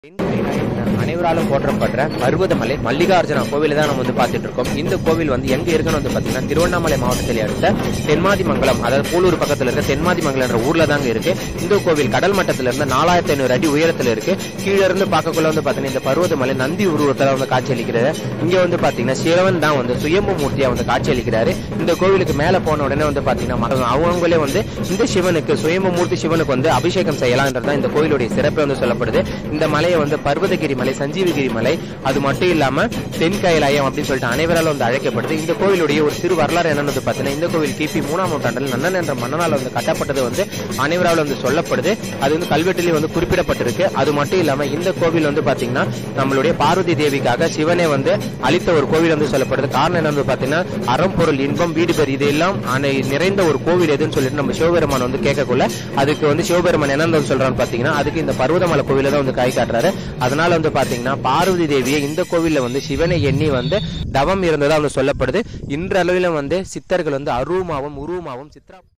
அனைவராலும் போற்றப்படுற பர்வதமலை மல்லிகார்ஜுனா கோவிலை தான் நம்ம வந்து பார்த்துட்டு இருக்கோம் இந்த கோவில் வந்து எங்க இருக்குன்னு வந்து பாத்தீங்கன்னா திருவண்ணாமலை மாவட்டத்தில் அடுத்த தென்மாதி மங்கலம் அதாவது பூலூர் பக்கத்துல இருக்க தென்மாதி மங்கலம் என்ற ஊர்ல தாங்க இருக்கு இந்த கோவில் கடல் மட்டத்துல இருந்து நாலாயிரத்தி ஐநூறு அடி உயரத்துல இருக்கு கீழே இருந்து பார்க்கக்குள்ள வந்து பாத்தீங்கன்னா இந்த பர்வதமலை நந்தி உருவத்துல வந்து காட்சியளிக்கிறது இங்க வந்து பாத்தீங்கன்னா சிவன் தான் வந்து சுயம்பு மூர்த்தியா வந்து காட்சியளிக்கிறாரு இந்த கோவிலுக்கு மேல போன உடனே வந்து பாத்தீங்கன்னா மக- அவங்களே வந்து இந்த சிவனுக்கு சுயம்பு மூர்த்தி சிவனுக்கு வந்து அபிஷேகம் செய்யலாம்ன்றதுதான் இந்த கோயிலுடைய சிறப்பு வந்து சொல்லப்படுது இந்த மலையை வந்து பர்வதகிரி மலை சஞ்சீவகிரி மலை அது மட்டும் இல்லாம தென் கைலாயம் அப்படின்னு சொல்லிட்டு அனைவராலும் வந்து அழைக்கப்படுது இந்த கோவிலுடைய ஒரு சிறு வரலாறு என்னன்னு வந்து பாத்தீங்கன்னா இந்த கோவில் கிபி மூணாம் நூற்றாண்டில் நன்னன் என்ற மன்னனால் வந்து கட்டப்பட்டது வந்து அனைவரால் வந்து சொல்லப்படுது அது வந்து கல்வெட்டிலே வந்து குறிப்பிடப்பட்டிருக்கு அது மட்டும் இல்லாம இந்த கோவில் வந்து பாத்தீங்கன்னா நம்மளுடைய பார்வதி தேவிக்காக சிவனே வந்து அளித்த ஒரு கோவில் வந்து சொல்லப்படுது காரணம் என்ன வந்து பாத்தீங்கன்னா அறம் பொருள் இன்பம் வீடு பேர் இதெல்லாம் அனை- நிறைந்த ஒரு கோவில் எதுன்னு சொல்லிட்டு நம்ம சிவபெருமான் வந்து கேட்கக்குள்ள அதுக்கு வந்து சிவபெருமான் என்ன வந்து சொல்றான்னு பாத்தீங்கன்னா அதுக்கு இந்த பர்வதமலை கோவில தான் வந்து காய் காட்டுறாரு அதனால வந்து பாத்தீங்கன்னா பார்வதி தேவியை இந்த கோவில்ல வந்து சிவனை எண்ணி வந்து தவம் இருந்ததா வந்து சொல்லப்படுது இன்றளவிலும் வந்து சித்தர்கள் வந்து அருவமாவும் உருவமாவும் சித்ரா